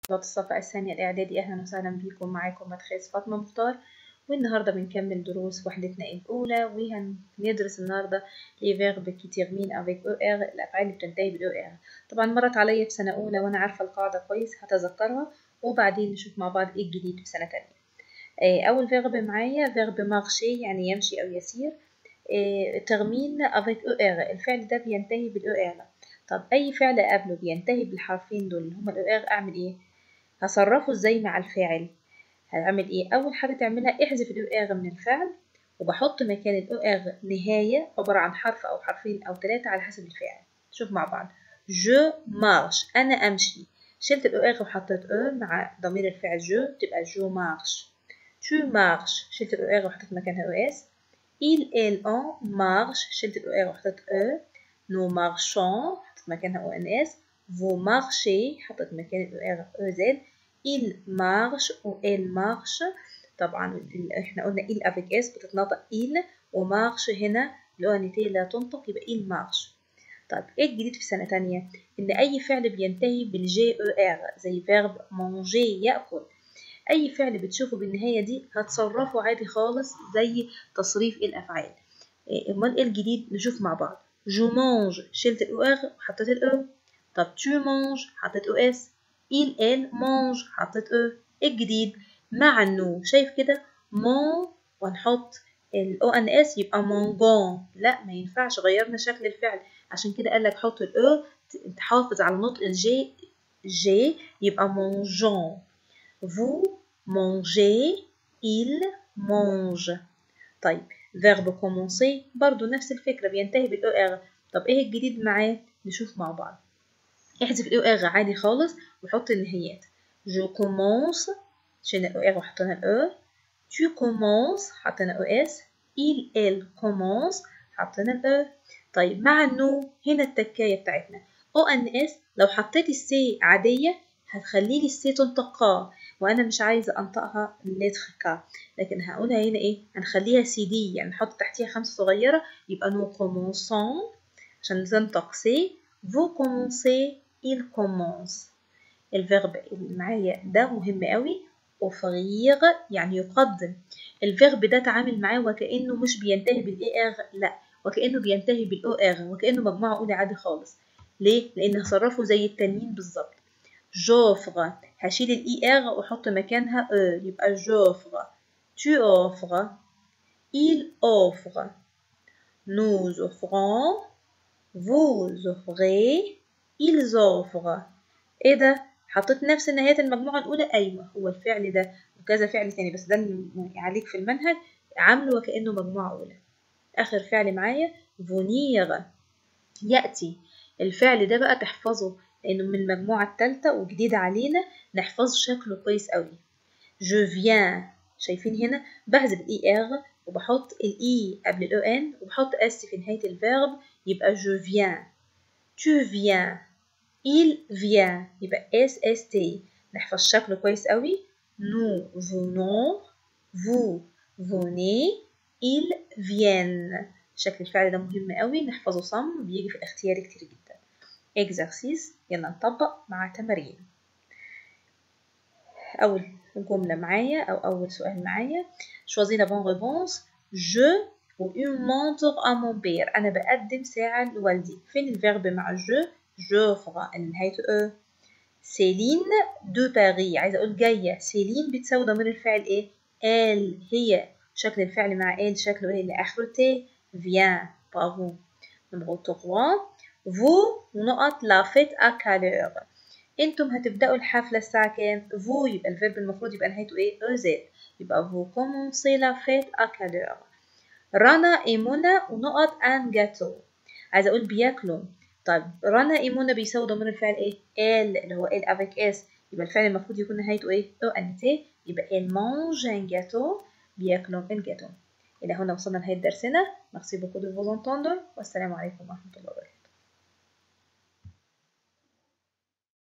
طلاب الصف الثانية الإعدادي أهلا وسهلا بكم معاكم مدخل فاطمة مختار والنهاردة بنكمل دروس وحدتنا الأولى وهندرس النهاردة لي فيرب كي تيرمين افيك او ار الأفعال اللي بتنتهي بالاو ار طبعا مرت عليا في سنة أولى وأنا عارفة القاعدة كويس هتذكرها وبعدين نشوف مع بعض إيه الجديد في سنة تانية أول فيرب معايا فيرب مارشي يعني يمشي أو يسير ترمين افيك او ار الفعل ده بينتهي بالاو ار طب أي فعل قبله بينتهي بالحرفين دول اللي هما الاو ار أعمل إيه؟ هصرفه ازاي مع الفاعل هعمل ايه اول حاجه تعملها احذف الاو ار من الفعل وبحط مكان الاو ار نهايه عباره عن حرف او حرفين او ثلاثه على حسب الفعل شوف مع بعض جو مارش انا امشي شلت الاو ار وحطيت او مع ضمير الفعل جو تبقى جو مارش تو مارش شلت الاو ار وحطيت مكانها او اس il elle on marche شلت الاو ار وحطيت او nous marchons حطيت مكانها او ان اس vous marchez حطيت مكان الاو ار او زد il marche و elle marche طبعا احنا قلنا il avec s بتتنطق il ومارش هنا لو لا تنطق يبقى il marche طيب ايه الجديد في سنة تانية ان اي فعل بينتهي بالجي او ار زي فيرب manger يأكل اي فعل بتشوفه بالنهاية دي هتصرفه عادي خالص زي تصريف الافعال امال ايه الجديد نشوف مع بعض جو مانج شلت الاو ار وحطيت الاو طب tu manges حطيت او اس il elle mange حطيت او الجديد مع النو شايف كده مون ونحط الاو ان اس يبقى مونجون لا ما ينفعش غيرنا شكل الفعل عشان كده قال لك حط الاو تحافظ على نطق الجي جي يبقى مونجون vous mangez il mange طيب verbe commencer برضو نفس الفكرة بينتهي بالاو ار طب ايه الجديد معاه نشوف مع بعض احذف الاو ار عادي خالص وحط النهايات جو كومونس شلنا الاو ار وحطينا الاو tu commences حطينا او اس il elle commence حطينا الاو طيب مع النو هنا التكايه بتاعتنا او ان اس لو حطيت السي عاديه هتخلي لي السي تنطق كا وانا مش عايزه انطقها لتر كا لكن هقولها هنا ايه هنخليها سي دي يعني نحط تحتيها خمسه صغيره يبقى نو كومونسون عشان تنطق سي vous commencez il commence الفيرب اللي معايا ده مهم قوي اوفرير يعني يقدم الفيرب ده تعامل معاه وكانه مش بينتهي بالاي ار لا وكانه بينتهي بالاو ار وكانه مجموعه اولى عادي خالص ليه لان هصرفه زي التانيين بالظبط جوفر هشيل الاي ار واحط مكانها او يبقى جوفر tu offres il offre nous offrons vous offrez ils offrent ايه ده حطيت نفس نهاية المجموعة الأولى أيوة هو الفعل ده وكذا فعل تاني بس ده اللي عليك في المنهج عامله وكأنه مجموعة أولى آخر فعل معايا فونير يأتي الفعل ده بقى تحفظه لأنه من المجموعة التالتة وجديد علينا نحفظ شكله كويس قوي جو فيان شايفين هنا بحذف الاي ار وبحط الاي قبل الاو ان وبحط اس في نهاية الفيرب يبقى جو فيان tu viens il vient يبقى اس اس تي نحفظ شكله كويس قوي nous venons vous venez ils viennent شكل الفعل ده مهم قوي نحفظه صم بيجي في الاختيار كتير جدا exercice يلا نطبق مع تمارين أول جملة معايا أو أول سؤال معايا choisis la bonne réponse je و une montre à mon père أنا بقدم ساعة لوالدي فين الفيرب مع جو جوفر اللي نهايته أو سيلين دو باري عايزة أقول جاية سيلين بتساوي ضمير الفعل إيه ال هي شكل الفعل مع ال شكله إيه اللي آخره تي فيان برافو نمرو 3 vous نقط لا فيت à quelle heure انتم هتبدأوا الحفلة الساعة كام vous يبقى الفيرب المفروض يبقى نهايته إيه أو زد يبقى vous commencez la fête à quelle heure رنا إيمونا ونقط ان جاتو عايزة أقول بياكلوا طيب رنا إيمونا بيساوي ضمير الفعل إيه؟ ال اللي هو ال افيك اس يبقى الفعل المفروض يكون نهايته إيه؟ أو ان تي يبقى ال مانج ان جاتو بياكلوا ان جاتو إلى هنا وصلنا لنهاية درسنا merci beaucoup de vous entendre والسلام عليكم ورحمة الله وبركاته